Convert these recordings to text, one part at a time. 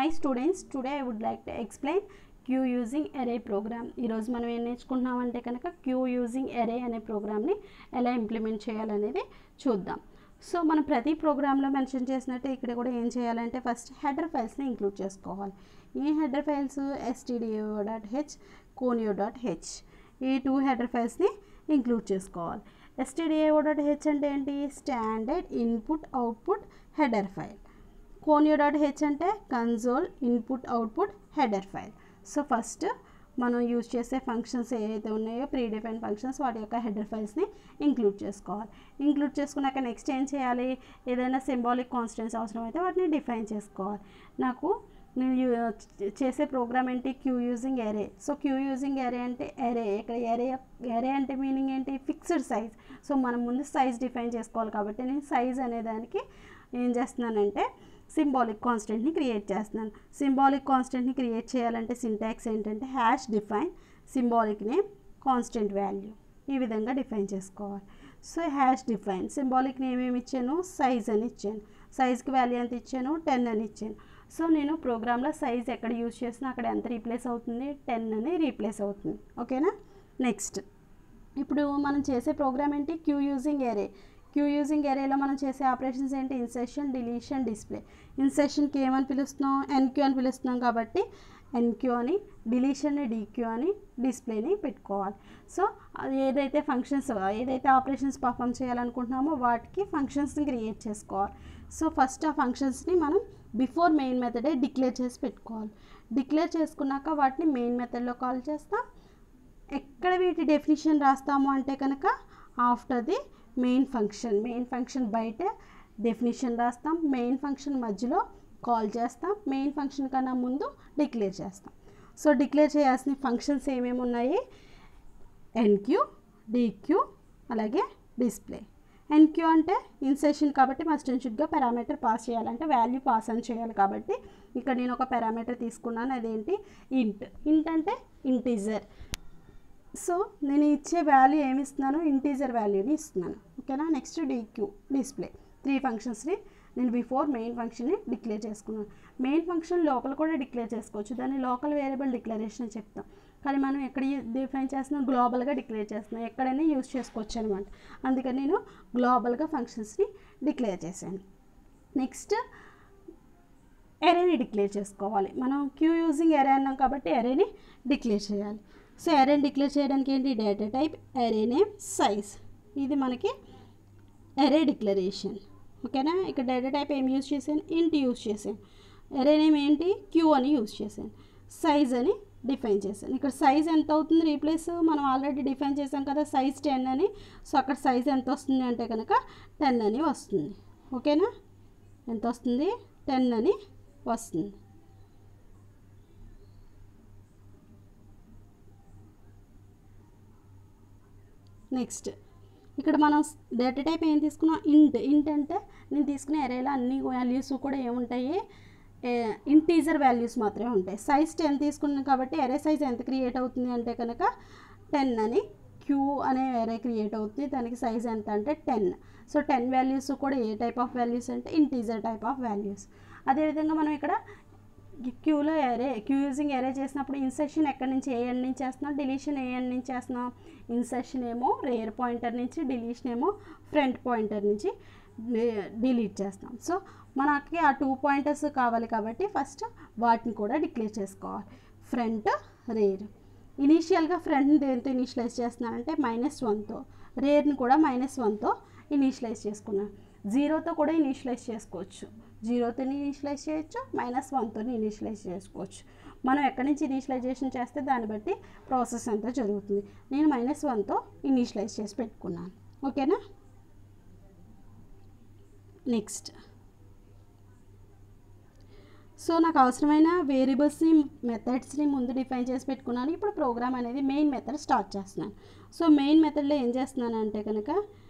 hi students today I would like to explain queue using array program ఈరోజు మనం ఏం నేర్చుకుంటున్నామంటే కనుక క్యూ యూజింగ్ ఎరే అనే ప్రోగ్రామ్ని ఎలా ఇంప్లిమెంట్ చేయాలనేది చూద్దాం సో మనం ప్రతి ప్రోగ్రాంలో మెన్షన్ చేసినట్టు ఇక్కడ కూడా ఏం చేయాలంటే ఫస్ట్ హెడర్ ఫైల్స్ని ఇంక్లూడ్ చేసుకోవాలి ఈ header files stdio dot H conio dot H ఈ టూ హెడర్ ఫైల్స్ని ఇంక్లూడ్ చేసుకోవాలి ఎస్టీడిఓ డాట్ హెచ్ అంటే ఏంటి standard input output header file conio dot H అంటే console input output header file so first మనం యూజ్ చేసే ఫంక్షన్స్ ఏవైతే ఉన్నాయో ప్రీ డిఫైన్ ఫంక్షన్స్ వాటి యొక్క హెడర్ ఫైల్స్ని ఇంక్లూడ్ చేసుకోవాలి ఇంక్లూడ్ చేసుకున్నాక నెక్స్ట్ ఏం చేయాలి ఏదైనా సింబాలిక్ కాన్స్టెన్స్ అవసరం అయితే వాటిని డిఫైన్ చేసుకోవాలి నాకు నేను యూ- చేసే ప్రోగ్రామ్ ఏంటి queue using array so queue using array అంటే ఎరే ఇక్కడ ఎరే ఎరే అంటే మీనింగ్ ఏంటి ఫిక్స్డ్ సైజ్ సో మనం ముందు సైజ్ డిఫైన్ చేసుకోవాలి కాబట్టి నేను సైజ్ అనే దానికి ఏం చేస్తున్నానంటే సింబాలిక్ కాన్స్టెంట్ని క్రియేట్ చేస్తున్నాను సింబాలిక్ కాన్స్టెంట్ని క్రియేట్ చేయాలంటే సింటాక్స్ ఏంటంటే hash define symbolic name constant value ఈ విధంగా డిఫైన్ చేసుకోవాలి so hash define symbolic name ఏమి ఇచ్చాను సైజ్ అని ఇచ్చాను సైజ్కి వాల్యూ ఎంత ఇచ్చాను టెన్ అని ఇచ్చాను సో నేను ప్రోగ్రాంలో సైజ్ ఎక్కడ యూజ్ చేసినా అక్కడ ఎంత రీప్లేస్ అవుతుంది టెన్ అని రీప్లేస్ అవుతుంది ఓకేనా నెక్స్ట్ ఇప్పుడు మనం చేసే ప్రోగ్రామ్ ఏంటి queue using array queue using ఎరేలో మనం చేసే ఆపరేషన్స్ ఏంటి ఇన్సెషన్ డిలీషన్ డిస్ప్లే ఇన్సెషన్కి ఏమని పిలుస్తున్నాం ఎన్క్యూ అని పిలుస్తున్నాం కాబట్టి ఎన్క్యూ అని డిలీషన్ని డీక్యూ అని డిస్ప్లేని పెట్టుకోవాలి సో అది ఏదైతే ఫంక్షన్స్ ఏదైతే ఆపరేషన్స్ పర్ఫామ్ చేయాలనుకుంటున్నామో వాటికి ఫంక్షన్స్ని క్రియేట్ చేసుకోవాలి సో ఫస్ట్ ఆ ఫంక్షన్స్ని మనం బిఫోర్ మెయిన్ మెథడే డిక్లేర్ చేసి పెట్టుకోవాలి డిక్లేర్ చేసుకున్నాక వాటిని మెయిన్ మెథడ్లో కాల్ చేస్తాం ఎక్కడ వీటి డెఫినిషన్ రాస్తాము అంటే కనుక after the main function main function బయట డెఫినిషన్ రాస్తాం మెయిన్ ఫంక్షన్ మధ్యలో కాల్ చేస్తాం మెయిన్ ఫంక్షన్ కన్నా ముందు డిక్లేర్ చేస్తాం సో డిక్లేర్ చేయాల్సిన ఫంక్షన్స్ ఏమేమి ఉన్నాయి ఎన్క్యూ డిక్యూ అలాగే డిస్ప్లే ఎన్క్యూ అంటే ఇన్సెషన్ కాబట్టి మస్ట్ అండ్ షుడ్గా పారామీటర్ పాస్ చేయాలంటే వాల్యూ పాస్ అని చేయాలి కాబట్టి ఇక్కడ నేను ఒక పారామీటర్ తీసుకున్నాను అదేంటి ఇంట్ ఇంట్ అంటే ఇంటీజర్ సో నేను ఇచ్చే వాల్యూ ఏమి ఇస్తున్నాను ఇంటీజర్ వాల్యూని ఇస్తున్నాను ఓకేనా నెక్స్ట్ డీక్యూ డిస్ప్లే త్రీ ఫంక్షన్స్ని నేను బిఫోర్ మెయిన్ ఫంక్షన్ని డిక్లేర్ చేసుకున్నాను మెయిన్ ఫంక్షన్ లోపల కూడా డిక్లేర్ చేసుకోవచ్చు దాన్ని లోకల్ వేరియబుల్ డిక్లరేషన్ అని చెప్తాం కానీ మనం ఎక్కడ డిఫైన్ చేస్తున్నాం గ్లోబల్గా డిక్లేర్ చేస్తున్నాం ఎక్కడైనా యూస్ చేసుకోవచ్చు అనమాట అందుకని నేను గ్లోబల్గా ఫంక్షన్స్ని డిక్లేర్ చేశాను నెక్స్ట్ ఎరేని డిక్లేర్ చేసుకోవాలి మనం క్యూ యూజింగ్ ఎరే అన్నాం కాబట్టి ఎరేని డిక్లేర్ చేయాలి సో ఎరేని డిక్లేర్ చేయడానికి ఏంటి data type array name size ఇది మనకి ఎరే డిక్లరేషన్ ఓకేనా ఇక్కడ డేటా టైప్ ఏం యూజ్ చేశాను ఇంట్ యూజ్ చేశాను ఎరే నేమ్ ఏంటి క్యూ అని యూజ్ చేశాను సైజ్ అని డిఫైన్ చేశాను ఇక్కడ సైజ్ ఎంత అవుతుంది రీప్లేస్ మనం ఆల్రెడీ డిఫైన్ చేసాం కదా సైజ్ టెన్ అని సో అక్కడ సైజ్ ఎంత వస్తుంది అంటే కనుక టెన్ అని వస్తుంది ఓకేనా ఎంత వస్తుంది టెన్ అని వస్తుంది నెక్స్ట్ ఇక్కడ మనం డేటా టైప్ ఏం తీసుకున్నాం ఇంట్ ఇంట్ అంటే నేను తీసుకునే ఎరేలో అన్ని వాల్యూస్ కూడా ఏముంటాయి ఇంటీజర్ వాల్యూస్ మాత్రమే ఉంటాయి సైజ్ టెన్ తీసుకున్నాం కాబట్టి ఎరే సైజ్ ఎంత క్రియేట్ అవుతుంది అంటే కనుక టెన్ అని క్యూ అనే ఎరే క్రియేట్ అవుతుంది దానికి సైజ్ ఎంత అంటే టెన్ సో టెన్ వాల్యూస్ కూడా ఏ టైప్ ఆఫ్ వాల్యూస్ అంటే ఇంటీజర్ టైప్ ఆఫ్ వాల్యూస్ అదేవిధంగా మనం ఇక్కడ క్యూలో ఎరే క్యూ యూజింగ్ ఎరే చేసినప్పుడు ఇన్సెషన్ ఎక్కడి నుంచి ఏ ఎండ్ నుంచి చేస్తున్నాం డిలీషన్ ఏ ఎండ్ నుంచి చేస్తున్నాం ఇన్సెషన్ ఏమో రేర్ పాయింటర్ నుంచి డిలీషన్ ఏమో ఫ్రంట్ పాయింటర్ నుంచి డిలీట్ చేస్తాం సో మనకి ఆ టూ పాయింటర్స్ కావాలి కాబట్టి ఫస్ట్ వాటిని కూడా డిక్లేర్ చేసుకోవాలి ఫ్రంట్ రేర్ ఇనీషియల్గా ఫ్రంట్ దేంతో ఇనిషియలైజ్ చేస్తున్నానంటే మైనస్ వన్తో రేర్ని కూడా మైనస్ వన్తో ఇనిషియలైజ్ చేసుకున్నాను జీరోతో కూడా ఇనిషియలైజ్ చేసుకోవచ్చు జీరోతో ఇనిషియలైజ్ చేయొచ్చు మైనస్ వన్తో ఇనిషియలైజ్ చేసుకోవచ్చు మనం ఎక్కడి నుంచి ఇనిషియలైజేషన్ చేస్తే దాన్ని బట్టి ప్రాసెస్ అంతా జరుగుతుంది నేను మైనస్ వన్తో ఇనిషియలైజ్ చేసి పెట్టుకున్నాను ఓకేనా నెక్స్ట్ సో నాకు అవసరమైన వేరియబుల్స్ని మెథడ్స్ని ముందు డిఫైన్ చేసి పెట్టుకున్నాను ఇప్పుడు ప్రోగ్రామ్ అనేది మెయిన్ మెథడ్ స్టార్ట్ చేస్తున్నాను సో మెయిన్ మెథడ్లో ఏం చేస్తున్నాను అంటే కనుక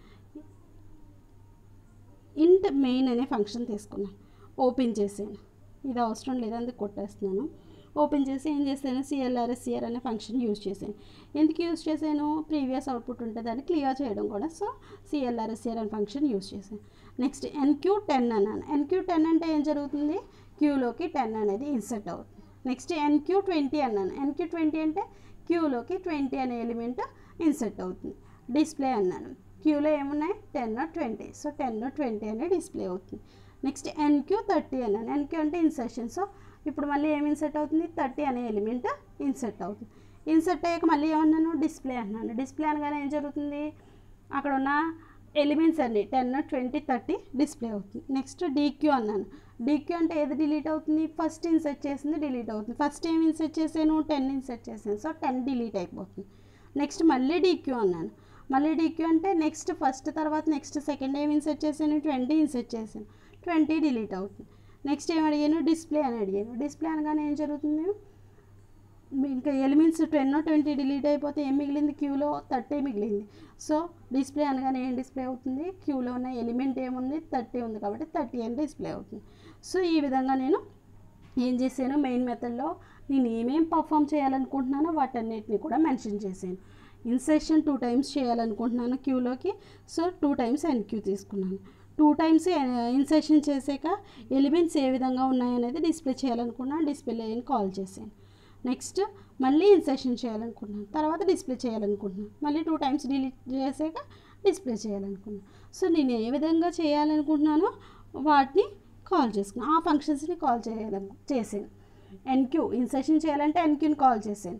ఇంట్ మెయిన్ అనే ఫంక్షన్ తీసుకున్నాను ఓపెన్ చేసాను ఇది అవసరం లేదు అందుకు కొట్టేస్తున్నాను ఓపెన్ చేసి ఏం చేశాను సిఎల్ఆర్ఎస్సిఆర్ అనే ఫంక్షన్ యూజ్ చేశాను ఎందుకు యూజ్ చేశాను ప్రీవియస్ అవుట్పుట్ ఉంటే దాన్ని క్లియర్ చేయడం కూడా సో సిఎల్ఆర్ఎస్సిఆర్ అనే ఫంక్షన్ యూజ్ చేశాను నెక్స్ట్ ఎన్క్యూ టెన్ అన్నాను ఎన్క్యూ టెన్ అంటే ఏం జరుగుతుంది క్యూలోకి టెన్ అనేది ఇన్సర్ట్ అవుతుంది నెక్స్ట్ ఎన్క్యూ ట్వంటీ అన్నాను ఎన్క్యూ ట్వంటీ అంటే క్యూలోకి ట్వంటీ అనే ఎలిమెంట్ ఇన్సర్ట్ అవుతుంది డిస్ప్లే అన్నాను క్యూలో ఏమున్నాయి ten twenty so ten twenty అనే డిస్ప్లే అవుతుంది నెక్స్ట్ ఎన్క్యూ థర్టీ అన్నాను ఎన్క్యూ అంటే ఇన్సర్షన్ సో ఇప్పుడు మళ్ళీ ఏమి ఇన్సర్ట్ అవుతుంది థర్టీ అనే ఎలిమెంట్ ఇన్సర్ట్ అవుతుంది ఇన్సర్ట్ అయ్యాక మళ్ళీ ఏమన్నాను డిస్ప్లే అన్నాను డిస్ప్లే అనగానే ఏం జరుగుతుంది అక్కడ ఉన్న ఎలిమెంట్స్ అన్ని టెన్ ట్వంటీ థర్టీ డిస్ప్లే అవుతుంది నెక్స్ట్ డీక్యూ అన్నాను డీక్యూ అంటే ఏది డిలీట్ అవుతుంది ఫస్ట్ ఇన్సర్ట్ చేసింది డిలీట్ అవుతుంది ఫస్ట్ ఏం ఇన్సర్ట్ చేసాను టెన్ ఇన్సర్ట్ చేసాను సో టెన్ డిలీట్ అయిపోతుంది నెక్స్ట్ మళ్ళీ డీక్యూ అన్నాను మళ్ళీ డీక్యూ అంటే నెక్స్ట్ ఫస్ట్ తర్వాత నెక్స్ట్ సెకండ్ ఏం ఇన్సర్ట్ చేశాను ట్వంటీ ఇన్సర్ట్ చేశాను ట్వంటీ డిలీట్ అవుతుంది నెక్స్ట్ ఏం అడిగాను డిస్ప్లే అని అడిగాను డిస్ప్లే అనగానే ఏం జరుగుతుంది ఇంకా ఎలిమెంట్స్ టెన్ ట్వంటీ డిలీట్ అయిపోతే ఏం మిగిలింది క్యూలో థర్టీ మిగిలింది సో డిస్ప్లే అనగానే ఏం డిస్ప్లే అవుతుంది క్యూలో ఉన్న ఎలిమెంట్ ఏముంది థర్టీ ఉంది కాబట్టి థర్టీ అని డిస్ప్లే అవుతుంది సో ఈ విధంగా నేను ఏం చేశాను మెయిన్ మెథడ్లో నేను ఏమేం పర్ఫామ్ చేయాలనుకుంటున్నానో వాటన్నిటిని కూడా మెన్షన్ చేశాను ఇన్సెషన్ టూ టైమ్స్ చేయాలనుకుంటున్నాను క్యూలోకి సో టూ టైమ్స్ ఎన్క్యూ తీసుకున్నాను టూ టైమ్స్ ఇన్సెషన్ చేసాక ఎలిమెంట్స్ ఏ విధంగా ఉన్నాయనేది డిస్ప్లే చేయాలనుకున్నాను డిస్ప్లే అని కాల్ చేశాను నెక్స్ట్ మళ్ళీ ఇన్సెషన్ చేయాలనుకుంటున్నాను తర్వాత డిస్ప్లే చేయాలనుకుంటున్నాను మళ్ళీ టూ టైమ్స్ డిలీట్ చేసాక డిస్ప్లే చేయాలనుకున్నాను సో నేను ఏ విధంగా చేయాలనుకుంటున్నానో వాటిని కాల్ చేసుకున్నాను ఆ ఫంక్షన్స్ని కాల్ చేయాలను చేశాను ఎన్క్యూ ఇన్సెషన్ చేయాలంటే ఎన్క్యూని కాల్ చేశాను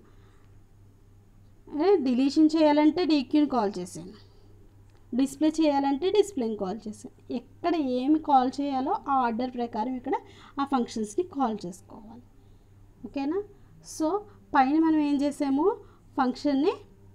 డిలీషన్ చేయాలంటే డీక్యూని కాల్ చేశాను డిస్ప్లే చేయాలంటే డిస్ప్లేని కాల్ చేశాను ఎక్కడ ఏమి కాల్ చేయాలో ఆ ఆర్డర్ ప్రకారం ఇక్కడ ఆ ఫంక్షన్స్ని కాల్ చేసుకోవాలి ఓకేనా సో పైన మనం ఏం చేసాము ఫంక్షన్ని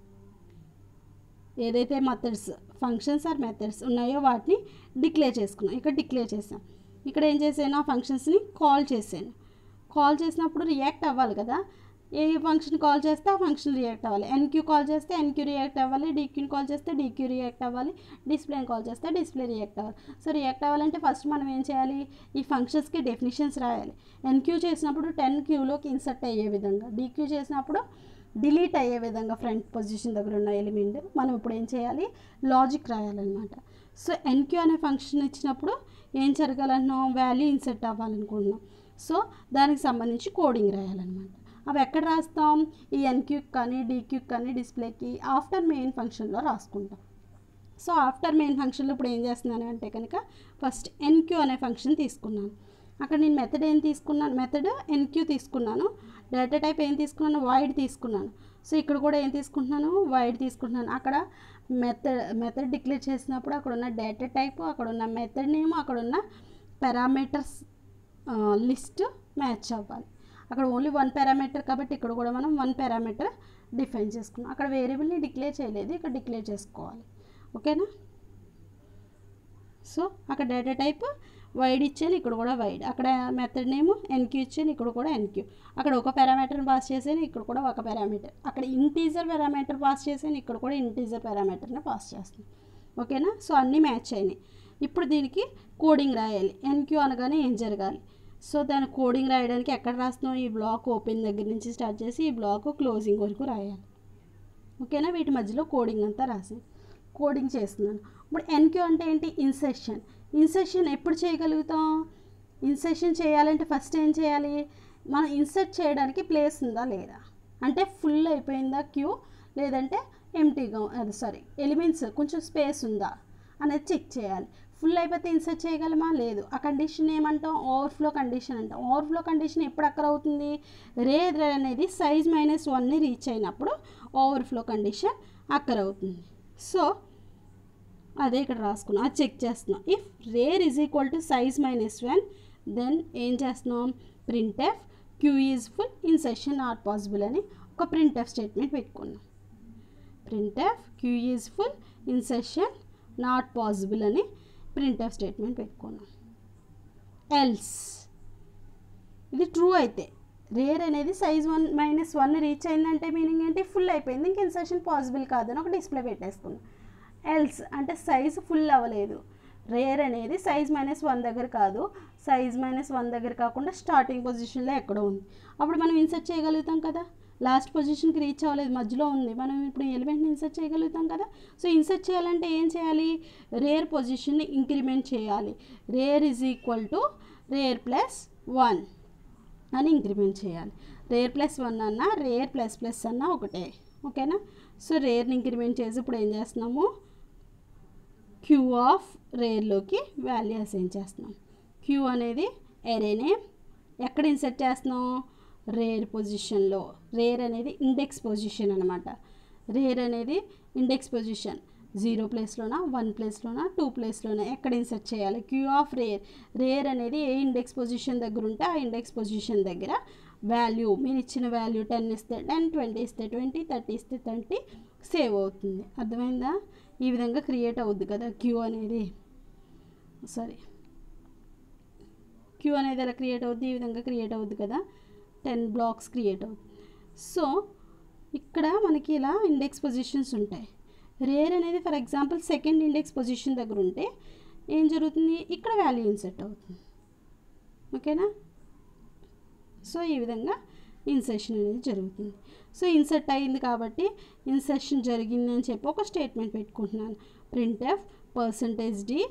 ఏదైతే మెథడ్స్ ఫంక్షన్స్ ఆర్ మెథడ్స్ ఉన్నాయో వాటిని డిక్లేర్ చేసుకున్నాం ఇక్కడ డిక్లేర్ చేసాం ఇక్కడ ఏం చేశాను ఆ ఫంక్షన్స్ని కాల్ చేశాను కాల్ చేసినప్పుడు రియాక్ట్ అవ్వాలి కదా ఏ ఫంక్షన్ కాల్ చేస్తే ఆ ఫంక్షన్ రియాక్ట్ అవ్వాలి ఎన్క్యూ కాల్ చేస్తే ఎన్క్యూ రియాక్ట్ అవ్వాలి డీక్యూని కాల్ చేస్తే డీక్యూ రియాక్ట్ అవ్వాలి డిస్ప్లేని కాల్ చేస్తే డిస్ప్లే రియాక్ట్ అవ్వాలి సో రియాక్ట్ అవ్వాలంటే ఫస్ట్ మనం ఏం చేయాలి ఈ ఫంక్షన్స్కి డెఫినేషన్స్ రాయాలి ఎన్క్యూ చేసినప్పుడు టెన్ క్యూలోకి ఇన్సర్ట్ అయ్యే విధంగా డీక్యూ చేసినప్పుడు డిలీట్ అయ్యే విధంగా ఫ్రంట్ పొజిషన్ దగ్గర ఉన్న ఎలిమెంట్ మనం ఇప్పుడు ఏం చేయాలి లాజిక్ రాయాలన్నమాట సో ఎన్క్యూ అనే ఫంక్షన్ ఇచ్చినప్పుడు ఏం జరగాలన్నాం వాల్యూ ఇన్సర్ట్ అవ్వాలనుకుంటున్నాం సో దానికి సంబంధించి కోడింగ్ రాయాలన్నమాట అవి ఎక్కడ రాస్తాం ఈ ఎన్క్యూక్ కానీ డీక్యూక్ కానీ డిస్ప్లేకి ఆఫ్టర్ మెయిన్ ఫంక్షన్లో రాసుకుంటాం సో ఆఫ్టర్ మెయిన్ ఫంక్షన్లో ఇప్పుడు ఏం చేస్తున్నాను అంటే కనుక ఫస్ట్ ఎన్క్యూ అనే ఫంక్షన్ తీసుకున్నాను అక్కడ నేను మెథడ్ ఏం తీసుకున్నాను మెథడ్ ఎన్క్యూ తీసుకున్నాను డేటా టైప్ ఏం తీసుకున్నాను వైడ్ తీసుకున్నాను సో ఇక్కడ కూడా ఏం తీసుకుంటున్నాను వైడ్ తీసుకుంటున్నాను అక్కడ మెథడ్ మెథడ్ డిక్లేర్ చేసినప్పుడు అక్కడ ఉన్న డేటా టైప్ అక్కడ ఉన్న మెథడ్ నేమ్ అక్కడ ఉన్న పారామీటర్స్ లిస్ట్ మ్యాచ్ అవ్వాలి అక్కడ ఓన్లీ వన్ పారామీటర్ కాబట్టి ఇక్కడ కూడా మనం వన్ పారామీటర్ డిఫైన్ చేసుకున్నాం అక్కడ వేరియబుల్ని డిక్లేర్ చేయలేదు ఇక్కడ డిక్లేర్ చేసుకోవాలి ఓకేనా సో అక్కడ డేటా టైప్ వైడ్ ఇచ్చాను ఇక్కడ కూడా వైడ్ అక్కడ మెథడ్ నేమ్ ఎన్క్యూ ఇచ్చాను ఇక్కడ కూడా ఎన్క్యూ అక్కడ ఒక పారామీటర్ని పాస్ చేశాను ఇక్కడ కూడా ఒక పారామీటర్ అక్కడ ఇంటీజర్ పారామీటర్ పాస్ చేశాను ఇక్కడ కూడా ఇంటీజర్ పారామీటర్ని పాస్ చేస్తాను ఓకేనా సో అన్నీ మ్యాచ్ అయినాయి ఇప్పుడు దీనికి కోడింగ్ రాయాలి ఎన్క్యూ అనగానే ఏం జరగాలి సో దాని కోడింగ్ రాయడానికి ఎక్కడ రాస్తున్నాం ఈ బ్లాక్ ఓపెన్ దగ్గర నుంచి స్టార్ట్ చేసి ఈ బ్లాక్ క్లోజింగ్ వరకు రాయాలి ఓకేనా వీటి మధ్యలో కోడింగ్ అంతా రాసి కోడింగ్ చేస్తున్నాను ఇప్పుడు ఎన్క్యూ అంటే ఏంటి ఇన్సెషన్ ఇన్సెషన్ ఎప్పుడు చేయగలుగుతాం ఇన్సెషన్ చేయాలంటే ఫస్ట్ ఏం చేయాలి మనం ఇన్సర్ట్ చేయడానికి ప్లేస్ ఉందా లేదా అంటే ఫుల్ అయిపోయిందా క్యూ లేదంటే ఎంటీగా అది సారీ ఎలిమెంట్స్ కొంచెం స్పేస్ ఉందా అనేది చెక్ చేయాలి ఫుల్ అయిపోతే ఇన్సర్ట్ చేయగలమా లేదు ఆ కండిషన్ ఏమంటాం ఓవర్ఫ్లో కండిషన్ అంటాం ఓవర్ఫ్లో కండిషన్ ఎప్పుడు అక్కడ అవుతుంది రేర్ అనేది సైజ్ మైనస్ వన్ని రీచ్ అయినప్పుడు ఓవర్ఫ్లో కండిషన్ అక్కడ అవుతుంది సో అదే ఇక్కడ రాసుకున్నాం అది చెక్ చేస్తున్నాం if rear is equal to size minus one then ఏం చేస్తున్నాం print F queue is full insertion not possible అని ఒక ప్రింట్ ఎఫ్ స్టేట్మెంట్ పెట్టుకున్నాం print F queue is full insertion not possible అని ప్రింట్ ఎఫ్ స్టేట్మెంట్ పెట్టుకున్నాం else ఇది true అయితే rear అనేది size one minus one reach అయిందంటే మీనింగ్ ఏంటి ఫుల్ అయిపోయింది ఇంక ఇన్సర్షన్ పాసిబుల్ కాదని ఒక డిస్ప్లే పెట్టేసుకున్నాం ఎల్స్ అంటే సైజ్ ఫుల్ అవ్వలేదు రేర్ అనేది సైజ్ మైనస్ వన్ దగ్గర కాదు సైజ్ మైనస్ వన్ దగ్గర కాకుండా స్టార్టింగ్ పొజిషన్లో ఎక్కడో ఉంది అప్పుడు మనం ఇన్సర్ట్ చేయగలుగుతాం కదా లాస్ట్ పొజిషన్కి రీచ్ అవ్వలేదు మధ్యలో ఉంది మనం ఇప్పుడు ఎలిమెంట్ని ఇన్సర్ట్ చేయగలుగుతాం కదా సో ఇన్సర్ట్ చేయాలంటే ఏం చేయాలి రేర్ పొజిషన్ని ఇంక్రిమెంట్ చేయాలి rear is equal to rear plus one అని ఇంక్రిమెంట్ చేయాలి రేర్ ప్లస్ వన్ అన్న రేర్ ప్లస్ ప్లస్ అన్న ఒకటే ఓకేనా సో రేర్ని ఇంక్రిమెంట్ చేసి ఇప్పుడు ఏం చేస్తున్నాము క్యూ ఆఫ్ రేర్లోకి వాల్యూ అసైన్ చేస్తున్నాం క్యూ అనేది ఎరేనే ఎక్కడ ఇన్సర్ట్ చేస్తున్నాం రేర్ పొజిషన్లో రేర్ అనేది ఇండెక్స్ పొజిషన్ అనమాట రేర్ అనేది ఇండెక్స్ పొజిషన్ జీరో ప్లేస్లోనా వన్ ప్లేస్లోనా టూ ప్లేస్లోనా ఎక్కడ ఇన్సర్ట్ చేయాలి క్యూ ఆఫ్ రేర్ రేర్ అనేది ఏ ఇండెక్స్ పొజిషన్ దగ్గర ఉంటే ఆ ఇండెక్స్ పొజిషన్ దగ్గర వాల్యూ మీరు ఇచ్చిన వాల్యూ టెన్ ఇస్తే టెన్ ట్వంటీ ఇస్తే ట్వంటీ థర్టీ ఇస్తే థర్టీ సేవ్ అవుతుంది అర్థమైందా ఈ విధంగా క్రియేట్ అవుద్ది కదా క్యూ అనేది సారీ క్యూ అనేది ఎలా క్రియేట్ అవుద్ది ఈ విధంగా క్రియేట్ అవుద్ది కదా టెన్ బ్లాక్స్ క్రియేట్ అవుద్ది సో ఇక్కడ మనకి ఇలా ఇండెక్స్ పొజిషన్స్ ఉంటాయి రేర్ అనేది for example second index position దగ్గర ఉంటే ఏం జరుగుతుంది ఇక్కడ వాల్యూ ఇన్సెట్ అవుతుంది ఓకేనా సో ఈ విధంగా ఇన్సెషన్ అనేది జరుగుతుంది సో ఇన్సెట్ అయింది కాబట్టి ఇన్సెషన్ జరిగింది అని చెప్పి ఒక స్టేట్మెంట్ పెట్టుకుంటున్నాను print f percentage d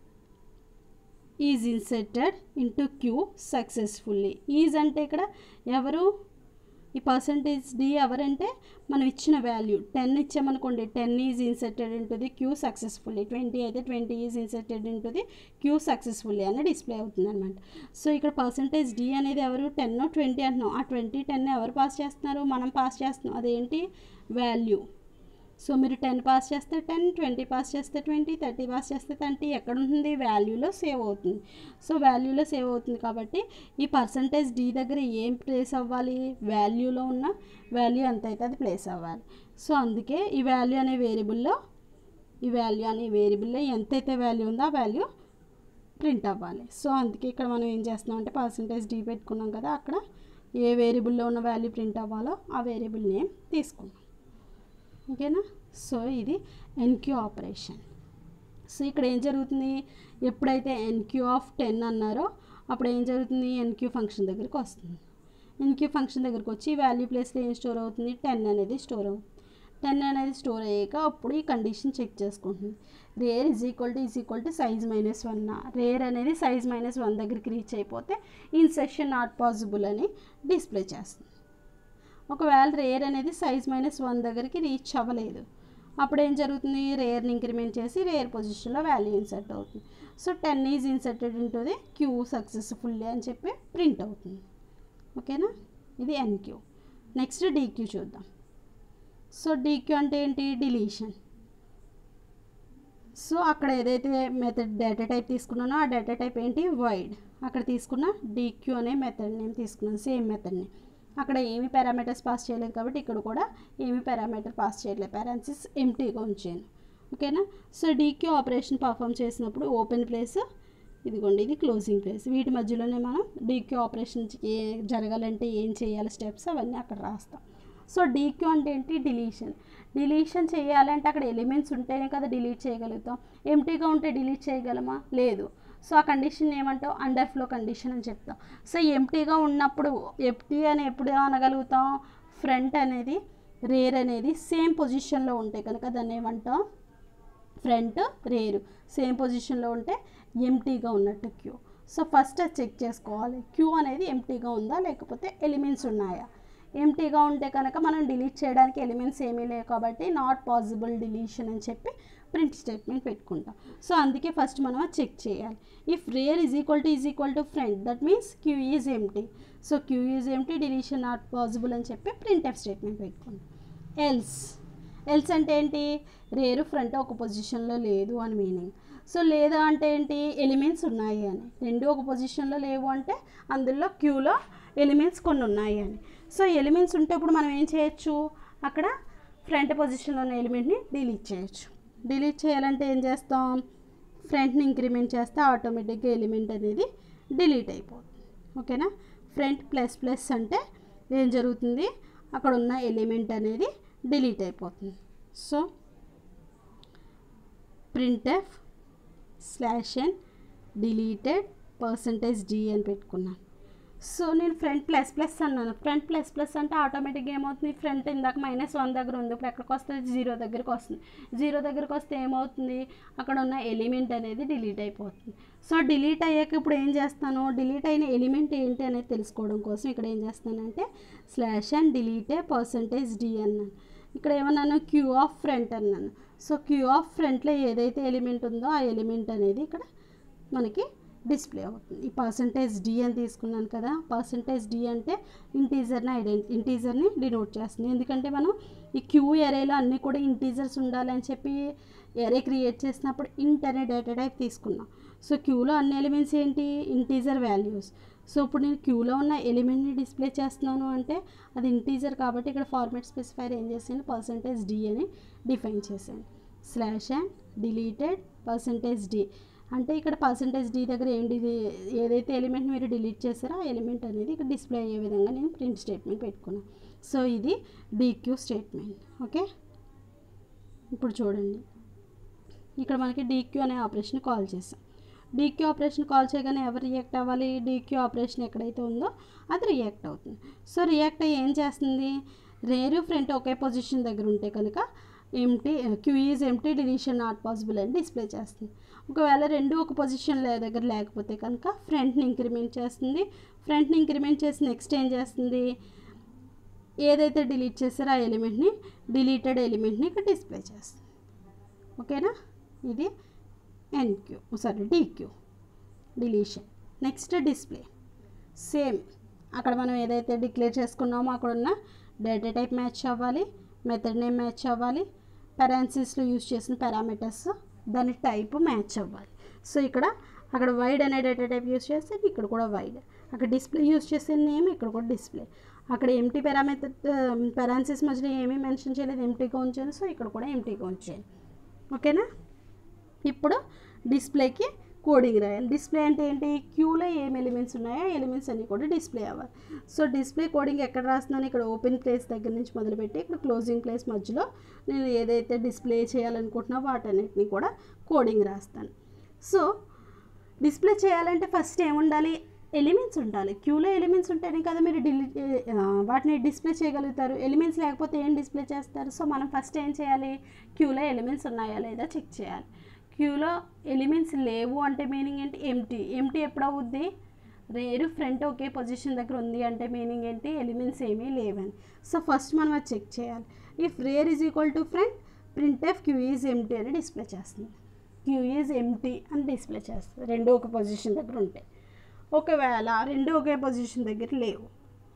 is inserted into queue successfully is అంటే ఇక్కడ ఎవరు ఈ పర్సంటేజ్ డి ఎవరంటే మనం ఇచ్చిన వాల్యూ టెన్ ఇచ్చామనుకోండి ten is inserted into the queue successfully twenty అయితే twenty is inserted into the queue successfully అని డిస్ప్లే అవుతుంది అనమాట సో ఇక్కడ పర్సంటేజ్ డి అనేది ఎవరు టెన్ ట్వంటీ అంటున్నాం ఆ ట్వంటీ టెన్ ఎవరు పాస్ చేస్తున్నారు మనం పాస్ చేస్తున్నాం అదేంటి వాల్యూ సో మీరు టెన్ పాస్ చేస్తే టెన్ ట్వంటీ పాస్ చేస్తే ట్వంటీ థర్టీ పాస్ చేస్తే థర్టీ ఎక్కడ ఉంటుంది వాల్యూలో సేవ్ అవుతుంది సో వాల్యూలో సేవ్ అవుతుంది కాబట్టి ఈ పర్సంటేజ్ డి దగ్గర ఏం ప్లేస్ అవ్వాలి వాల్యూలో ఉన్న వాల్యూ ఎంత అయితే అది ప్లేస్ అవ్వాలి సో అందుకే ఈ వాల్యూ అనే వేరియబుల్లో ఈ వాల్యూ అనే వేరియబుల్లో ఎంతైతే వాల్యూ ఉందో ఆ వాల్యూ ప్రింట్ అవ్వాలి సో అందుకే ఇక్కడ మనం ఏం చేస్తున్నాం అంటే పర్సంటేజ్ డి పెట్టుకున్నాం కదా అక్కడ ఏ వేరియబుల్లో ఉన్న వాల్యూ ప్రింట్ అవ్వాలో ఆ వేరియబుల్ నేమ్ తీసుకున్నాం ఓకేనా సో ఇది ఎన్క్యూ ఆపరేషన్ సో ఇక్కడ ఏం జరుగుతుంది ఎప్పుడైతే ఎన్క్యూ ఆఫ్ టెన్ అన్నారో అప్పుడు ఏం జరుగుతుంది ఎన్క్యూ ఫంక్షన్ దగ్గరికి వస్తుంది ఎన్క్యూ ఫంక్షన్ దగ్గరికి వచ్చి వాల్యూ ప్లేస్లో ఏం స్టోర్ అవుతుంది టెన్ అనేది స్టోర్ అవుతుంది టెన్ అనేది స్టోర్ అయ్యాక అప్పుడు ఈ కండిషన్ చెక్ చేసుకుంటుంది rear is equal to is equal to size minus one rear అనేది సైజ్ మైనస్ వన్ దగ్గరికి రీచ్ అయిపోతే ఇన్సెషన్ నాట్ పాసిబుల్ అని డిస్ప్లే చేస్తుంది ఒకవేళ రేర్ అనేది సైజ్ మైనస్ వన్ దగ్గరికి రీచ్ అవ్వలేదు అప్పుడు ఏం జరుగుతుంది రేర్ని ఇంక్రిమెంట్ చేసి రేర్ పొజిషన్లో వాల్యూ ఇన్సర్ట్ అవుతుంది so ten is inserted into the queue successfully అని చెప్పి ప్రింట్ అవుతుంది ఓకేనా ఇది ఎన్క్యూ నెక్స్ట్ డీక్యూ చూద్దాం సో డీక్యూ అంటే ఏంటి డిలీషన్ సో అక్కడ ఏదైతే మెథడ్ డేటా టైప్ తీసుకున్నానో ఆ డేటా టైప్ ఏంటి వైడ్ అక్కడ తీసుకున్న డీక్యూ అనే మెథడ్ నేను తీసుకున్నాను సేమ్ మెథడ్ని అక్కడ ఏమి పారామీటర్స్ పాస్ చేయలేదు కాబట్టి ఇక్కడ కూడా ఏమి పారామీటర్ పాస్ చేయలేదు పారాన్సిస్ ఎంటీగా ఉంచాను ఓకేనా సో డీక్యూ ఆపరేషన్ పర్ఫామ్ చేసినప్పుడు ఓపెన్ ప్లేస్ ఇదిగోండి ఇది క్లోజింగ్ ప్లేస్ వీటి మధ్యలోనే మనం డీక్యూ ఆపరేషన్ ఏ జరగాలంటే ఏం చేయాలి స్టెప్స్ అవన్నీ అక్కడ రాస్తాం సో డీక్యూ అంటే ఏంటి డిలీషన్ డిలీషన్ చేయాలంటే అక్కడ ఎలిమెంట్స్ ఉంటేనే కదా డిలీట్ చేయగలుగుతాం ఎంటీగా ఉంటే డిలీట్ చేయగలమా లేదు సో ఆ కండిషన్ ఏమంటావు అండర్ ఫ్లో కండిషన్ అని చెప్తాం సో ఎంటీగా ఉన్నప్పుడు ఎంటీ అని ఎప్పుడు అనగలుగుతాం ఫ్రంట్ అనేది రేర్ అనేది సేమ్ పొజిషన్లో ఉంటే కనుక దాన్ని ఏమంటాం ఫ్రంట్ రేరు సేమ్ పొజిషన్లో ఉంటే ఎంటీగా ఉన్నట్టు క్యూ సో ఫస్ట్ అది చెక్ చేసుకోవాలి క్యూ అనేది ఎంటీగా ఉందా లేకపోతే ఎలిమెంట్స్ ఉన్నాయా ఎంటీగా ఉంటే కనుక మనం డిలీట్ చేయడానికి ఎలిమెంట్స్ ఏమీ లేవు కాబట్టి నాట్ పాసిబుల్ డిలీషన్ అని చెప్పి ప్రింట్ స్టేట్మెంట్ పెట్టుకుంటాం సో అందుకే ఫస్ట్ మనం అది చెక్ చేయాలి if rear is equal to is equal to front that means queue is empty so queue is empty deletion not possible అని చెప్పి ప్రింట్ ఎఫ్ స్టేట్మెంట్ పెట్టుకుంటాం ఎల్స్ ఎల్స్ అంటే ఏంటి రేరు ఫ్రంట్ ఒక పొజిషన్లో లేదు అని మీనింగ్ సో లేదా అంటే ఏంటి ఎలిమెంట్స్ ఉన్నాయి అని రెండు ఒక పొజిషన్లో లేవు అంటే అందులో క్యూలో ఎలిమెంట్స్ కొన్ని ఉన్నాయి అని సో ఎలిమెంట్స్ ఉంటే ఇప్పుడు మనం ఏం చేయొచ్చు అక్కడ ఫ్రంట్ పొజిషన్లో ఉన్న ఎలిమెంట్ని డిలీట్ చేయొచ్చు డిలీట్ చేయాలంటే ఏం చేస్తాం ఫ్రంట్ని ఇంక్రిమెంట్ చేస్తే ఆటోమేటిక్గా ఎలిమెంట్ అనేది డిలీట్ అయిపోతుంది ఓకేనా ఫ్రంట్ ప్లస్ ప్లస్ అంటే ఏం జరుగుతుంది అక్కడ ఉన్న ఎలిమెంట్ అనేది డిలీట్ అయిపోతుంది so printf slash n deleted percentage d అని పెట్టుకున్నాను సో నేను ఫ్రంట్ ప్లస్ ప్లస్ అన్నాను ఫ్రంట్ ప్లస్ ప్లస్ అంటే ఆటోమేటిక్గా ఏమవుతుంది ఫ్రంట్ ఇందాక మైనస్ వన్ దగ్గర ఉంది ఇప్పుడు ఎక్కడికి వస్తుంది జీరో దగ్గరికి వస్తుంది జీరో దగ్గరికి వస్తే ఏమవుతుంది అక్కడ ఉన్న ఎలిమెంట్ అనేది డిలీట్ అయిపోతుంది సో డిలీట్ అయ్యాక ఇప్పుడు ఏం చేస్తాను డిలీట్ అయిన ఎలిమెంట్ ఏంటి అనేది తెలుసుకోవడం కోసం ఇక్కడ ఏం చేస్తానంటే slash and deleted percentage d అన్నాను ఇక్కడ ఏమన్నాను క్యూ ఆఫ్ ఫ్రంట్ అన్నాను సో క్యూ ఆఫ్ ఫ్రంట్లో ఏదైతే ఎలిమెంట్ ఉందో ఆ ఎలిమెంట్ అనేది ఇక్కడ మనకి డిస్ప్లే అవుతుంది ఈ పర్సంటేజ్ డి అని తీసుకున్నాను కదా పర్సంటేజ్ డి అంటే ఇంటీజర్ని ఐడెంటి ఇంటీజర్ని డినోట్ చేస్తుంది ఎందుకంటే మనం ఈ క్యూ ఎరేలో అన్నీ కూడా ఇంటీజర్స్ ఉండాలని చెప్పి ఎరే క్రియేట్ చేసినప్పుడు ఇంట్ అనే డేటా టైప్ తీసుకున్నాం సో క్యూలో అన్ని ఎలిమెంట్స్ ఏంటి ఇంటీజర్ వాల్యూస్ సో ఇప్పుడు నేను క్యూలో ఉన్న ఎలిమెంట్ని డిస్ప్లే చేస్తున్నాను అంటే అది ఇంటీజర్ కాబట్టి ఇక్కడ ఫార్మాట్ స్పెసిఫైర్ ఏం చేసాను పర్సంటేజ్ డి అని డిఫైన్ చేశాను slash and deleted percentage d అంటే ఇక్కడ పర్సంటేజ్ డి దగ్గర ఏంటి ఏదైతే ఎలిమెంట్ మీరు డిలీట్ చేశారో ఆ ఎలిమెంట్ అనేది ఇక్కడ డిస్ప్లే అయ్యే విధంగా నేను ప్రింట్ స్టేట్మెంట్ పెట్టుకున్నాను సో ఇది డిక్యూ స్టేట్మెంట్ ఓకే ఇప్పుడు చూడండి ఇక్కడ మనకి డీక్యూ అనే ఆపరేషన్ కాల్ చేసాం డీక్యూ ఆపరేషన్ కాల్ చేయగానే ఎవరు రియాక్ట్ అవ్వాలి డీక్యూ ఆపరేషన్ ఎక్కడైతే ఉందో అది రియాక్ట్ అవుతుంది సో రియాక్ట్ అయ్యి ఏం చేస్తుంది రేరు ఫ్రంట్ ఒకే పొజిషన్ దగ్గర ఉంటే కనుక empty queue is empty deletion not possible అని డిస్ప్లే చేస్తుంది ఒకవేళ రెండు ఒక పొజిషన్ దగ్గర లేకపోతే కనుక ఫ్రంట్ని ఇంక్రిమెంట్ చేస్తుంది ఫ్రంట్ని ఇంక్రిమెంట్ చేసి నెక్స్ట్ ఏం చేస్తుంది ఏదైతే డిలీట్ చేస్తారో ఆ ఎలిమెంట్ని డిలీటెడ్ ఎలిమెంట్ని ఇక్కడ డిస్ప్లే చేస్తుంది ఓకేనా ఇది enqueue sorry dequeue deletion next display same అక్కడ మనం ఏదైతే డిక్లేర్ చేసుకున్నామో అక్కడ ఉన్న డేటా టైప్ మ్యాచ్ అవ్వాలి మెథడ్ నేమ్ మ్యాచ్ అవ్వాలి పెరాన్సిస్లో యూజ్ చేసిన పారామీటర్స్ దాని టైప్ మ్యాచ్ అవ్వాలి సో ఇక్కడ అక్కడ వైడ్ అనే డేటా టైప్ యూజ్ చేస్తే ఇక్కడ కూడా వైడ్ అక్కడ డిస్ప్లే యూజ్ చేసే నేమ్ ఇక్కడ కూడా డిస్ప్లే అక్కడ ఎంటీ పారామీటర్ పెరాన్సిస్ మధ్యలో ఏమీ మెన్షన్ చేయలేదు ఎంటీగా ఉంచాను సో ఇక్కడ కూడా ఎంటీగా ఉంచాను ఓకేనా ఇప్పుడు డిస్ప్లేకి కోడింగ్ రాయాలి డిస్ప్లే అంటే ఏంటి క్యూలో ఏం ఎలిమెంట్స్ ఉన్నాయో ఎలిమెంట్స్ అన్నీ కూడా డిస్ప్లే అవ్వాలి సో డిస్ప్లే కోడింగ్ ఎక్కడ రాస్తున్నాను ఇక్కడ ఓపెన్ ప్లేస్ దగ్గర నుంచి మొదలుపెట్టి ఇక్కడ క్లోజింగ్ ప్లేస్ మధ్యలో నేను ఏదైతే డిస్ప్లే చేయాలనుకుంటున్నా వాటన్నిటిని కూడా కోడింగ్ రాస్తాను సో డిస్ప్లే చేయాలంటే ఫస్ట్ ఏముండాలి ఎలిమెంట్స్ ఉండాలి క్యూలో ఎలిమెంట్స్ ఉంటేనే కదా మీరు డిలీట్ వాటిని డిస్ప్లే చేయగలుగుతారు ఎలిమెంట్స్ లేకపోతే ఏం డిస్ప్లే చేస్తారు సో మనం ఫస్ట్ ఏం చేయాలి క్యూలో ఎలిమెంట్స్ ఉన్నాయా లేదా చెక్ చేయాలి క్యూలో ఎలిమెంట్స్ లేవు అంటే మీనింగ్ ఏంటి ఎంటీ ఎంటీ ఎప్పుడు అవుద్ది రేరు ఫ్రంట్ ఒకే పొజిషన్ దగ్గర ఉంది అంటే మీనింగ్ ఏంటి ఎలిమెంట్స్ ఏమీ లేవని సో ఫస్ట్ మనం అది చెక్ చేయాలి if rear is equal to front print F queue is empty అని డిస్ప్లే చేస్తుంది క్యూ ఈజ్ ఎంటీ అని డిస్ప్లే చేస్తుంది రెండు ఒక పొజిషన్ దగ్గర ఉంటాయి ఒకవేళ రెండు ఒకే పొజిషన్ దగ్గర లేవు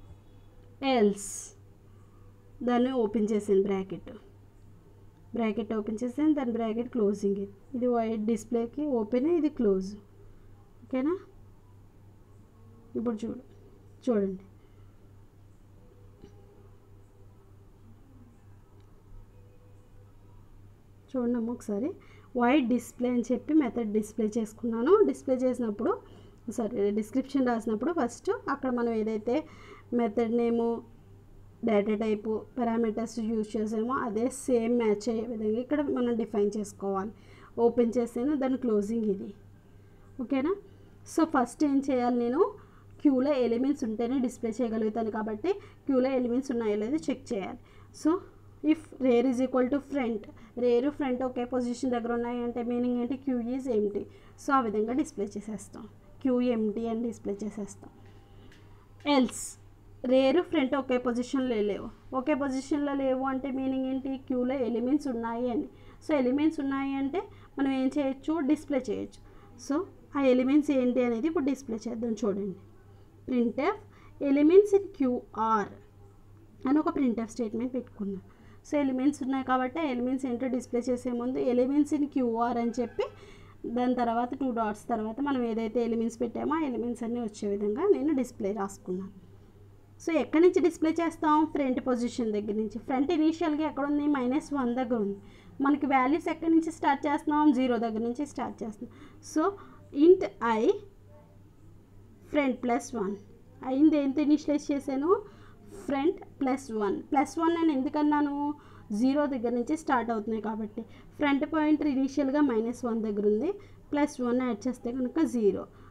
ఎల్స్ దాన్ని ఓపెన్ చేసాను బ్రాకెట్ బ్రాకెట్ ఓపెన్ చేసాను దాని బ్రాకెట్ క్లోజింగ్ ఇది ఇది వైట్ డిస్ప్లేకి ఓపెన్ ఇది క్లోజ్ ఓకేనా ఇప్పుడు చూడు చూడండి చూడండి ఒకసారి వైట్ డిస్ప్లే అని చెప్పి మెథడ్ డిస్ప్లే చేసుకున్నాను డిస్ప్లే చేసినప్పుడు సారీ డిస్క్రిప్షన్ రాసినప్పుడు ఫస్ట్ అక్కడ మనం ఏదైతే method name data type parameters use చేసామో అదే సేమ్ మ్యాచ్ అయ్యే విధంగా ఇక్కడ మనం డిఫైన్ చేసుకోవాలి ఓపెన్ చేసాను దాని క్లోజింగ్ ఇది ఓకేనా సో ఫస్ట్ ఏం చేయాలి నేను క్యూలో ఎలిమెంట్స్ ఉంటేనే డిస్ప్లే చేయగలుగుతాను కాబట్టి క్యూలో ఎలిమెంట్స్ ఉన్నాయో లేదో చెక్ చేయాలి so if rear is equal to front rear front ఒకే పొజిషన్ దగ్గర ఉన్నాయి అంటే మీనింగ్ ఏంటి క్యూ ఈజ్ ఎంటీ సో ఆ విధంగా డిస్ప్లే చేసేస్తాం క్యూ ఎంటీ అని డిస్ప్లే చేసేస్తాం ఎల్స్ రేరు ఫ్రంట్ ఒకే పొజిషన్లో లేవు ఒకే పొజిషన్లో లేవు అంటే మీనింగ్ ఏంటి క్యూలో ఎలిమెంట్స్ ఉన్నాయి అని సో ఎలిమెంట్స్ ఉన్నాయి అంటే మనం ఏం చేయొచ్చు డిస్ప్లే చేయొచ్చు సో ఆ ఎలిమెంట్స్ ఏంటి అనేది ఇప్పుడు డిస్ప్లే చేద్దాం చూడండి ప్రింట్ఎఫ్ ఎలిమెంట్స్ ఇన్ క్యూఆర్ అని ఒక ప్రింట్ఎఫ్ స్టేట్మెంట్ పెట్టుకున్నాం సో ఎలిమెంట్స్ ఉన్నాయి కాబట్టి ఎలిమెంట్స్ ఏంటో డిస్ప్లే చేసే ముందు ఎలిమెంట్స్ ఇన్ క్యూఆర్ అని చెప్పి దాని తర్వాత టూ డాట్స్ తర్వాత మనం ఏదైతే ఎలిమెంట్స్ పెట్టామో ఆ ఎలిమెంట్స్ అన్నీ వచ్చే విధంగా నేను డిస్ప్లే రాసుకున్నాను సో ఎక్కడి నుంచి డిస్ప్లే చేస్తాం ఫ్రంట్ పొజిషన్ దగ్గర నుంచి ఫ్రంట్ ఇనీషియల్గా ఎక్కడ ఉంది మైనస్ వన్ దగ్గర ఉంది మనకి వాల్యూస్ ఎక్కడి నుంచి స్టార్ట్ చేస్తున్నాం జీరో దగ్గర నుంచి స్టార్ట్ చేస్తున్నాం సో ఇంట్ ఐ ఫ్రంట్ ప్లస్ వన్ అయింది ఏంటి ఇనిషియలైజ్ చేశాను front plus one plus one నేను ఎందుకన్నాను జీరో దగ్గర నుంచి స్టార్ట్ అవుతున్నాయి కాబట్టి ఫ్రంట్ పాయింట్ ఇనీషియల్గా మైనస్ వన్ దగ్గర ఉంది ప్లస్ వన్ యాడ్ చేస్తే కనుక జీరో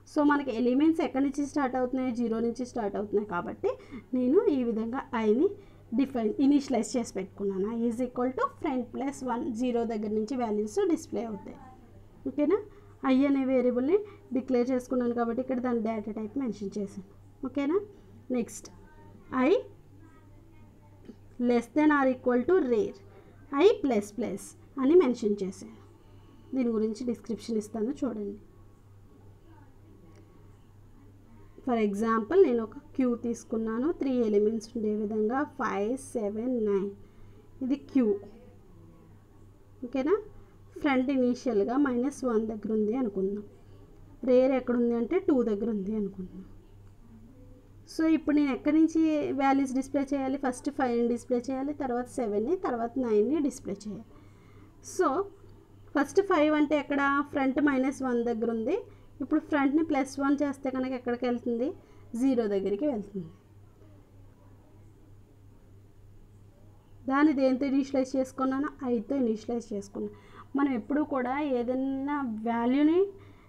సో మనకి ఎలిమెంట్స్ ఎక్కడి నుంచి స్టార్ట్ అవుతున్నాయి జీరో నుంచి స్టార్ట్ అవుతున్నాయి కాబట్టి నేను ఈ విధంగా ఐని డిఫైన్ ఇనిషియలైజ్ చేసి పెట్టుకున్నాను I is equal to front plus one zero దగ్గర నుంచి వాల్యూస్ డిస్ప్లే అవుతాయి ఓకేనా ఐ అనే వేరియబుల్ని డిక్లేర్ చేసుకున్నాను కాబట్టి ఇక్కడ దాని డేటా టైప్ మెన్షన్ చేశాను ఓకేనా next I less than or equal to rear I plus plus అని మెన్షన్ చేశాను దీని గురించి డిస్క్రిప్షన్ ఇస్తాను చూడండి ఫర్ ఎగ్జాంపుల్ నేను ఒక క్యూ తీసుకున్నాను త్రీ ఎలిమెంట్స్ ఉండే విధంగా ఫైవ్ సెవెన్ నైన్ ఇది క్యూ ఓకేనా ఫ్రంట్ ఇనీషియల్గా మైనస్ వన్ దగ్గర ఉంది అనుకుందాం రేర్ ఎక్కడుంది అంటే టూ దగ్గర ఉంది అనుకుందాం సో ఇప్పుడు నేను ఎక్కడి నుంచి వాల్యూస్ డిస్ప్లే చేయాలి ఫస్ట్ ఫైవ్ని డిస్ప్లే చేయాలి తర్వాత సెవెన్ని తర్వాత నైన్ని డిస్ప్లే చేయాలి సో ఫస్ట్ ఫైవ్ అంటే ఎక్కడ ఫ్రంట్ మైనస్ వన్ దగ్గర ఉంది ఇప్పుడు ఫ్రంట్ని ప్లస్ వన్ చేస్తే కనుక ఎక్కడికి వెళ్తుంది జీరో దగ్గరికి వెళ్తుంది దాన్ని దేంతో ఇనిషియలైజ్ చేసుకున్నాను ఐతో ఇనిషియలైజ్ చేసుకున్నాను మనం ఎప్పుడు కూడా ఏదైనా వాల్యూని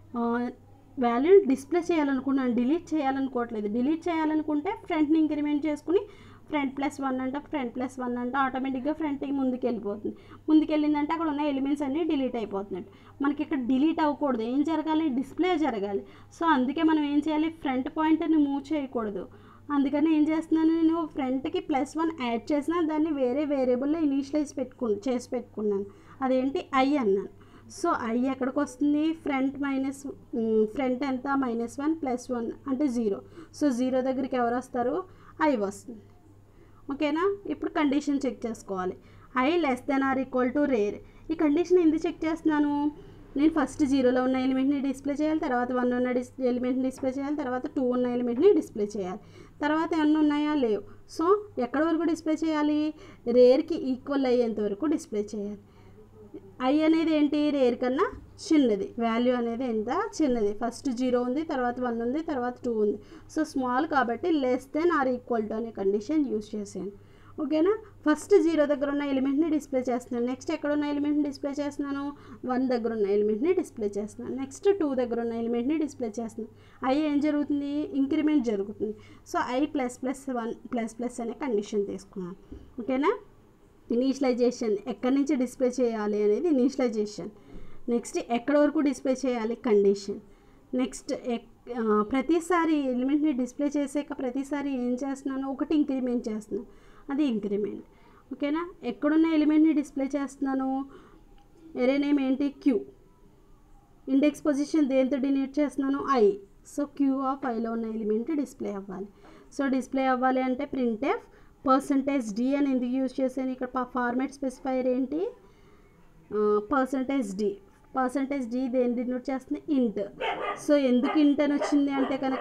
వాల్యూని డిస్ప్లే చేయాలనుకున్నాను డిలీట్ చేయాలనుకోవట్లేదు డిలీట్ చేయాలనుకుంటే ఫ్రంట్ని ఇంక్రిమెంట్ చేసుకుని ఫ్రంట్ ప్లస్ వన్ అంటే ఫ్రంట్ ప్లస్ వన్ అంటే ఆటోమేటిక్గా ఫ్రంట్కి ముందుకు వెళ్ళిపోతుంది ముందుకు వెళ్ళిందంటే అక్కడ ఉన్న ఎలిమెంట్స్ అన్నీ డిలీట్ అయిపోతున్నట్టు మనకి ఇక్కడ డిలీట్ అవ్వకూడదు ఏం జరగాలి డిస్ప్లే జరగాలి సో అందుకే మనం ఏం చేయాలి ఫ్రంట్ పాయింట్ని మూవ్ చేయకూడదు అందుకని ఏం చేస్తున్నాను నేను ఫ్రంట్కి ప్లస్ వన్ యాడ్ చేసిన దాన్ని వేరే వేరియబుల్లో ఇనీషియలైజ్ పెట్టుకు చేసి పెట్టుకున్నాను అదేంటి ఐ అన్నాను సో ఐ ఎక్కడికి వస్తుంది ఫ్రంట్ మైనస్ ఫ్రంట్ ఎంత మైనస్ వన్ ప్లస్ వన్ అంటే జీరో సో జీరో దగ్గరికి ఎవరు వస్తారు ఐ వస్తుంది ఓకేనా ఇప్పుడు కండిషన్ చెక్ చేసుకోవాలి I less than or equal to rear ఈ కండిషన్ ఎందుకు చెక్ చేస్తున్నాను నేను ఫస్ట్ జీరోలో ఉన్న ఎలిమెంట్ని డిస్ప్లే చేయాలి తర్వాత వన్ ఉన్న డిస్ ఎలిమెంట్ని డిస్ప్లే చేయాలి తర్వాత టూ ఉన్న ఎలిమెంట్ని డిస్ప్లే చేయాలి తర్వాత ఎన్ని ఉన్నాయా లేవు సో ఎక్కడి వరకు డిస్ప్లే చేయాలి రేర్కి ఈక్వల్ అయ్యేంత వరకు డిస్ప్లే చేయాలి ఐ అనేది ఏంటి రేర్ కన్నా చిన్నది వాల్యూ అనేది ఎంత చిన్నది ఫస్ట్ జీరో ఉంది తర్వాత వన్ ఉంది తర్వాత టూ ఉంది సో స్మాల్ కాబట్టి less than or equal to అనే కండిషన్ యూస్ చేసాను ఓకేనా ఫస్ట్ జీరో దగ్గర ఉన్న ఎలిమెంట్ని డిస్ప్లే చేస్తున్నాను నెక్స్ట్ ఎక్కడ ఉన్న ఎలిమెంట్ని డిస్ప్లే చేస్తున్నాను వన్ దగ్గర ఉన్న ఎలిమెంట్ని డిస్ప్లే చేస్తున్నాను నెక్స్ట్ టూ దగ్గర ఉన్న ఎలిమెంట్ని డిస్ప్లే చేస్తున్నాను ఐ ఏం జరుగుతుంది ఇంక్రిమెంట్ జరుగుతుంది so I plus plus one plus plus అనే కండిషన్ తీసుకున్నాను ఓకేనా ఇనీషియలైజేషన్ ఎక్కడి నుంచి డిస్ప్లే చేయాలి అనేది ఇనీషియలైజేషన్ నెక్స్ట్ ఎక్కడ వరకు డిస్ప్లే చేయాలి కండిషన్ నెక్స్ట్ ప్రతిసారి ఎలిమెంట్ని డిస్ప్లే చేసాక ప్రతిసారి ఏం చేస్తున్నాను ఒకటి ఇంక్రిమెంట్ చేస్తున్నాను అది ఇంక్రిమెంట్ ఓకేనా ఎక్కడున్న ఎలిమెంట్ని డిస్ప్లే చేస్తున్నాను ఎరే నేమ్ ఏంటి క్యూ ఇండెక్స్ పొజిషన్ దేంతో డిలీట్ చేస్తున్నాను ఐ సో క్యూ ఆఫ్ ఐలో ఉన్న ఎలిమెంట్ డిస్ప్లే అవ్వాలి సో డిస్ప్లే అవ్వాలి అంటే ప్రింట్ ఎఫ్ పర్సంటేజ్ డి అని ఎందుకు యూజ్ చేశాను ఇక్కడ ఫార్మాట్ స్పెసిఫైర్ ఏంటి పర్సంటేజ్ డి పర్సంటేజ్ డి దేని డినోట్ చేస్తుంది ఇంట్ సో ఎందుకు ఇంట్ అని వచ్చింది అంటే కనుక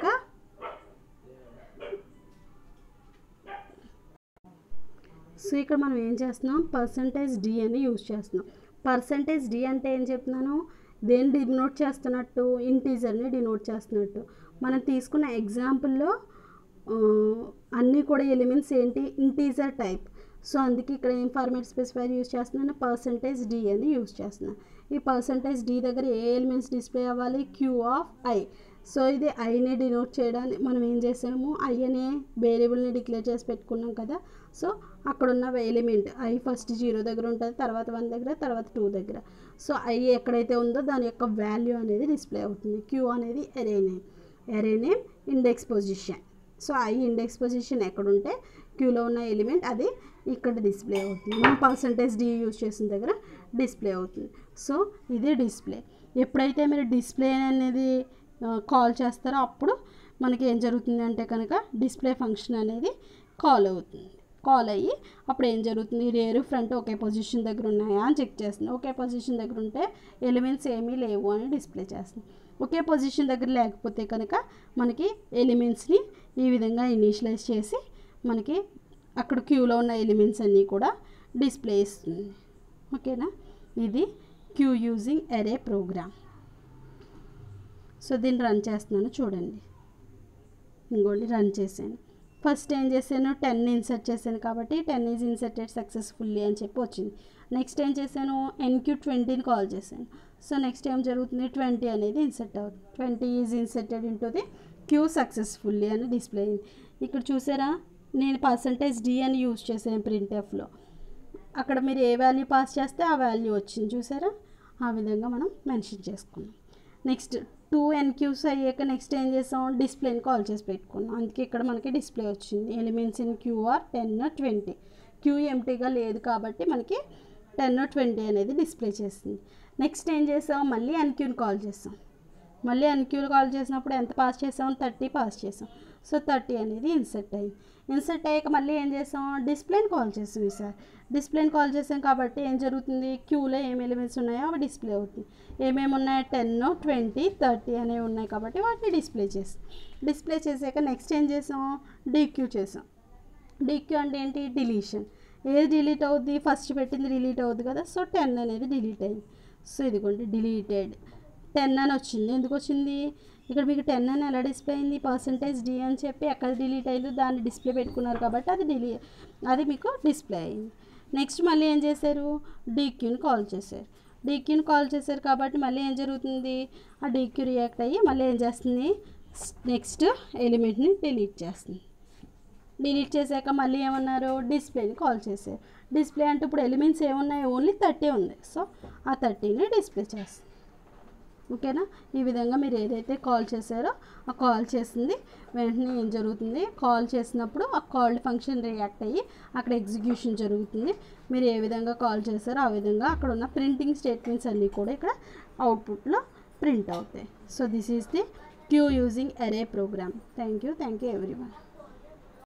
సో ఇక్కడ మనం ఏం చేస్తున్నాం పర్సంటేజ్ డి అని యూజ్ చేస్తున్నాం పర్సంటేజ్ డి అంటే ఏం చెప్తున్నాను దేన్ని డినోట్ చేస్తున్నట్టు ఇంటీజర్ని డినోట్ చేస్తున్నట్టు మనం తీసుకున్న ఎగ్జాంపుల్లో అన్నీ కూడా ఎలిమెంట్స్ ఏంటి ఇంటీజర్ టైప్ సో అందుకే ఇక్కడ ఏం ఫార్మాట్ స్పెసిఫైర్ యూజ్ చేస్తున్నాను పర్సంటేజ్ డి అని యూజ్ చేస్తున్నాను ఈ పర్సంటేజ్ డి దగ్గర ఏ ఎలిమెంట్స్ డిస్ప్లే అవ్వాలి క్యూ ఆఫ్ ఐ సో ఇది ఐని డినోట్ చేయడానికి మనం ఏం చేసాము ఐ అనే వేరియబుల్ని డిక్లేర్ చేసి పెట్టుకున్నాం కదా సో అక్కడ ఉన్న ఎలిమెంట్ ఐ ఫస్ట్ జీరో దగ్గర ఉంటుంది తర్వాత వన్ దగ్గర తర్వాత టూ దగ్గర సో ఐ ఎక్కడైతే ఉందో దాని యొక్క వాల్యూ అనేది డిస్ప్లే అవుతుంది క్యూ అనేది array name array name index position so I index position ఎక్కడుంటే క్యూలో ఉన్న ఎలిమెంట్ అది ఇక్కడ డిస్ప్లే అవుతుంది మనం పర్సంటేజ్ డి యూజ్ చేసిన దగ్గర డిస్ప్లే అవుతుంది సో ఇది డిస్ప్లే ఎప్పుడైతే మీరు డిస్ప్లే అనేది కాల్ చేస్తారో అప్పుడు మనకి ఏం జరుగుతుంది అంటే కనుక డిస్ప్లే ఫంక్షన్ అనేది కాల్ అవుతుంది కాల్ అయ్యి అప్పుడు ఏం జరుగుతుంది రేరు ఫ్రంట్ ఒకే పొజిషన్ దగ్గర ఉన్నాయా అని చెక్ చేస్తుంది ఒకే పొజిషన్ దగ్గర ఉంటే ఎలిమెంట్స్ ఏమీ లేవు అని డిస్ప్లే చేస్తుంది ఒకే పొజిషన్ దగ్గర లేకపోతే కనుక మనకి ఎలిమెంట్స్ని ఈ విధంగా ఇనీషియలైజ్ చేసి మనకి అక్కడ క్యూలో ఉన్న ఎలిమెంట్స్ అన్నీ కూడా డిస్ప్లే ఇస్తుంది ఓకేనా ఇది queue using array program so దీన్ని రన్ చేస్తున్నాను చూడండి ఇంకోటి రన్ చేశాను ఫస్ట్ ఏం చేశాను టెన్ ఇన్సర్ట్ చేశాను కాబట్టి టెన్ ఈజ్ ఇన్సర్టెడ్ సక్సెస్ఫుల్లీ అని చెప్పి వచ్చింది నెక్స్ట్ ఏం చేశాను ఎన్క్యూ ట్వంటీని కాల్ చేశాను సో నెక్స్ట్ ఏం జరుగుతుంది ట్వంటీ అనేది ఇన్సర్ట్ అవుతుంది twenty is inserted into the queue successfully అని డిస్ప్లే అయింది ఇక్కడ చూసారా నేను పర్సంటేజ్ డి అని యూజ్ చేశాను ప్రింట్ఎఫ్లో అక్కడ మీరు ఏ వాల్యూ పాస్ చేస్తే ఆ వాల్యూ వచ్చింది చూసారా ఆ విధంగా మనం మెన్షన్ చేసుకున్నాం నెక్స్ట్ టూ ఎన్క్యూస్ అయ్యాక నెక్స్ట్ ఏం చేసాం డిస్ప్లేని కాల్ చేసి పెట్టుకున్నాం అందుకే ఇక్కడ మనకి డిస్ప్లే వచ్చింది elements in queue are ten twenty queue ఎంటీగా లేదు కాబట్టి మనకి టెన్ ట్వంటీ అనేది డిస్ప్లే చేస్తుంది నెక్స్ట్ ఏం చేసాం మళ్ళీ ఎన్క్యూని కాల్ చేసాం మళ్ళీ ఎన్క్యూలు కాల్ చేసినప్పుడు ఎంత పాస్ చేసాం థర్టీ పాస్ చేసాం సో థర్టీ అనేది ఇన్సర్ట్ అయింది ఇన్సర్ట్ అయ్యాక మళ్ళీ ఏం చేసాం డిస్ప్లేని కాల్ చేసాం ఈసారి డిస్ప్లేని కాల్ చేసాం కాబట్టి ఏం జరుగుతుంది క్యూలో ఏం ఎలిమెంట్స్ ఉన్నాయో అవి డిస్ప్లే అవుతుంది ఏమేమి ఉన్నాయి టెన్ ట్వంటీ థర్టీ అనేవి ఉన్నాయి కాబట్టి వాటిని డిస్ప్లే చేసాం డిస్ప్లే చేసాక నెక్స్ట్ ఏం చేసాం డీక్యూ చేసాం డీక్యూ అంటే ఏంటి డిలీషన్ ఏది డిలీట్ అవుద్ది ఫస్ట్ పెట్టింది డిలీట్ అవుద్ది కదా సో టెన్ అనేది డిలీట్ అయింది సో ఇదిగోండి డిలీటెడ్ టెన్ అని వచ్చింది ఎందుకు వచ్చింది ఇక్కడ మీకు టెన్ అని ఎలా డిస్ప్లే అయింది పర్సంటేజ్ డి అని చెప్పి ఎక్కడ డిలీట్ అయిందో దాన్ని డిస్ప్లే పెట్టుకున్నారు కాబట్టి అది డిలీ అది మీకు డిస్ప్లే అయింది నెక్స్ట్ మళ్ళీ ఏం చేశారు డీక్యూని కాల్ చేశారు డీక్యూని కాల్ చేశారు కాబట్టి మళ్ళీ ఏం జరుగుతుంది ఆ డీక్యూ రియాక్ట్ అయ్యి మళ్ళీ ఏం చేస్తుంది నెక్స్ట్ ఎలిమెంట్ని డిలీట్ చేస్తుంది డిలీట్ చేశాక మళ్ళీ ఏమన్నారు డిస్ప్లేని కాల్ చేశారు డిస్ప్లే అంటే ఇప్పుడు ఎలిమెంట్స్ ఏమున్నాయి ఓన్లీ థర్టీ ఉంది సో ఆ థర్టీని డిస్ప్లే చేస్తుంది ఓకేనా ఈ విధంగా మీరు ఏదైతే కాల్ చేశారో ఆ కాల్ చేసింది వెంటనే ఏం జరుగుతుంది కాల్ చేసినప్పుడు ఆ కాల్డ్ ఫంక్షన్ రియాక్ట్ అయ్యి అక్కడ ఎగ్జిక్యూషన్ జరుగుతుంది మీరు ఏ విధంగా కాల్ చేశారో ఆ విధంగా అక్కడ ఉన్న ప్రింటింగ్ స్టేట్మెంట్స్ అన్నీ కూడా ఇక్కడ అవుట్పుట్లో ప్రింట్ అవుతాయి so this is the queue using array program thank you thank you every one